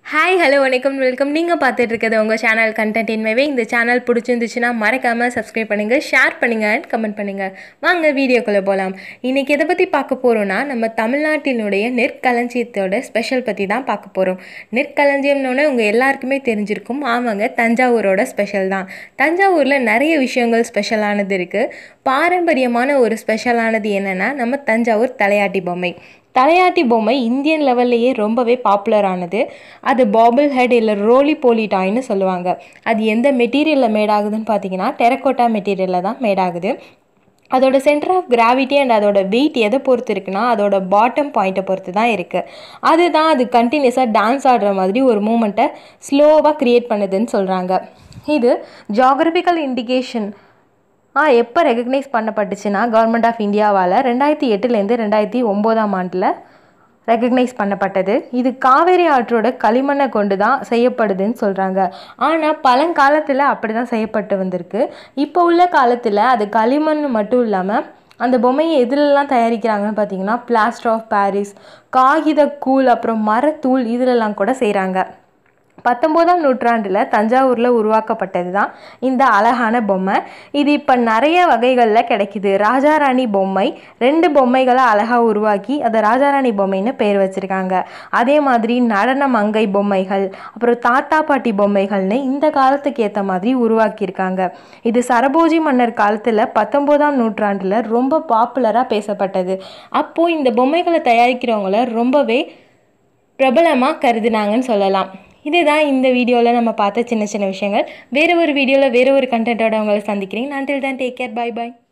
hi hello வணக்கம் welcome நீங்கள் பார்த்துட்டு இருக்கிறது உங்கள் சேனல் கண்டென்ட் இன்மைவே இந்த சேனல் பிடிச்சிருந்துச்சுன்னா மறக்காமல் சப்ஸ்கிரைப் பண்ணுங்கள் ஷேர் பண்ணுங்கள் அண்ட் கமெண்ட் பண்ணுங்கள் வாங்க வீடியோக்குள்ளே போகலாம் இன்றைக்கி எதை பற்றி பார்க்க போகிறோன்னா நம்ம தமிழ்நாட்டினுடைய நெற்களஞ்சியத்தோட ஸ்பெஷல் பற்றி தான் பார்க்க போகிறோம் நெற்களஞ்சியம்னோடனே உங்கள் எல்லாருக்குமே தெரிஞ்சிருக்கும் ஆமாங்க தஞ்சாவூரோட ஸ்பெஷல் தான் தஞ்சாவூரில் நிறைய விஷயங்கள் ஸ்பெஷலானது இருக்குது பாரம்பரியமான ஒரு ஸ்பெஷலானது என்னென்னா நம்ம தஞ்சாவூர் தலையாட்டி பொம்மை தலையாட்டி பொம்மை இந்தியன் லெவல்லையே ரொம்பவே பாப்புலர் ஆனது அது பாபிள் ஹெட் இல்லை ரோலி போலி டாய்னு சொல்லுவாங்க அது எந்த மெட்டீரியலில் மேட் ஆகுதுன்னு பார்த்தீங்கன்னா டெரக்கோட்டா மெட்டீரியலில் தான் மேட் ஆகுது அதோட சென்டர் ஆஃப் கிராவிட்டி அண்ட் அதோட வெயிட் எதை பொறுத்து இருக்குன்னா அதோட பாட்டம் பாயிண்ட்டை பொறுத்து தான் இருக்குது அதுதான் அது கண்டினியூஸாக டான்ஸ் ஆடுற மாதிரி ஒரு மூமெண்ட்டை ஸ்லோவாக க்ரியேட் பண்ணுதுன்னு சொல்கிறாங்க இது ஜாகிரபிக்கல் இண்டிகேஷன் ஆ எப்போ ரெகக்னைஸ் பண்ணப்பட்டுச்சுன்னா கவர்மெண்ட் ஆஃப் இந்தியாவால் ரெண்டாயிரத்தி எட்டுலேருந்து ரெண்டாயிரத்தி ஒம்போதாம் ஆண்டில் ரெகக்னைஸ் பண்ணப்பட்டது இது காவேரி ஆற்றோட களிமண்ணை கொண்டு தான் செய்யப்படுதுன்னு சொல்கிறாங்க ஆனால் பழங்காலத்தில் அப்படி தான் செய்யப்பட்டு வந்திருக்கு இப்போ உள்ள காலத்தில் அது களிமண் மட்டும் இல்லாமல் அந்த பொம்மையை எதுலலாம் தயாரிக்கிறாங்கன்னு பார்த்தீங்கன்னா பிளாஸ்டர் ஆஃப் பாரிஸ் காகித கூழ் அப்புறம் மரத்தூள் இதிலெல்லாம் கூட செய்கிறாங்க பத்தொம்போதாம் நூற்றாண்டில் தஞ்சாவூரில் உருவாக்கப்பட்டது தான் இந்த அழகான பொம்மை இது இப்போ நிறைய வகைகளில் கிடைக்குது ராஜாராணி பொம்மை ரெண்டு பொம்மைகளை அழகாக உருவாக்கி அதை ராஜாராணி பொம்மைன்னு பேர் வச்சுருக்காங்க அதே மாதிரி நடன மங்கை பொம்மைகள் அப்புறம் தாத்தா பாட்டி பொம்மைகள்னு இந்த காலத்துக்கு ஏற்ற மாதிரி உருவாக்கியிருக்காங்க இது சரபோஜி மன்னர் காலத்தில் பத்தொம்போதாம் நூற்றாண்டில் ரொம்ப பாப்புலராக பேசப்பட்டது அப்போது இந்த பொம்மைகளை தயாரிக்கிறவங்கள ரொம்பவே பிரபலமாக கருதுனாங்கன்னு சொல்லலாம் இதுதான் இந்த வீடியோவில் நம்ம பார்த்த சின்ன சின்ன விஷயங்கள் வேறு ஒரு வீடியோவில் வேறு ஒரு கண்டென்ட்டோட உங்களை சந்திக்கிறேன் நான் டில் தான் டேக் கேர் பை பை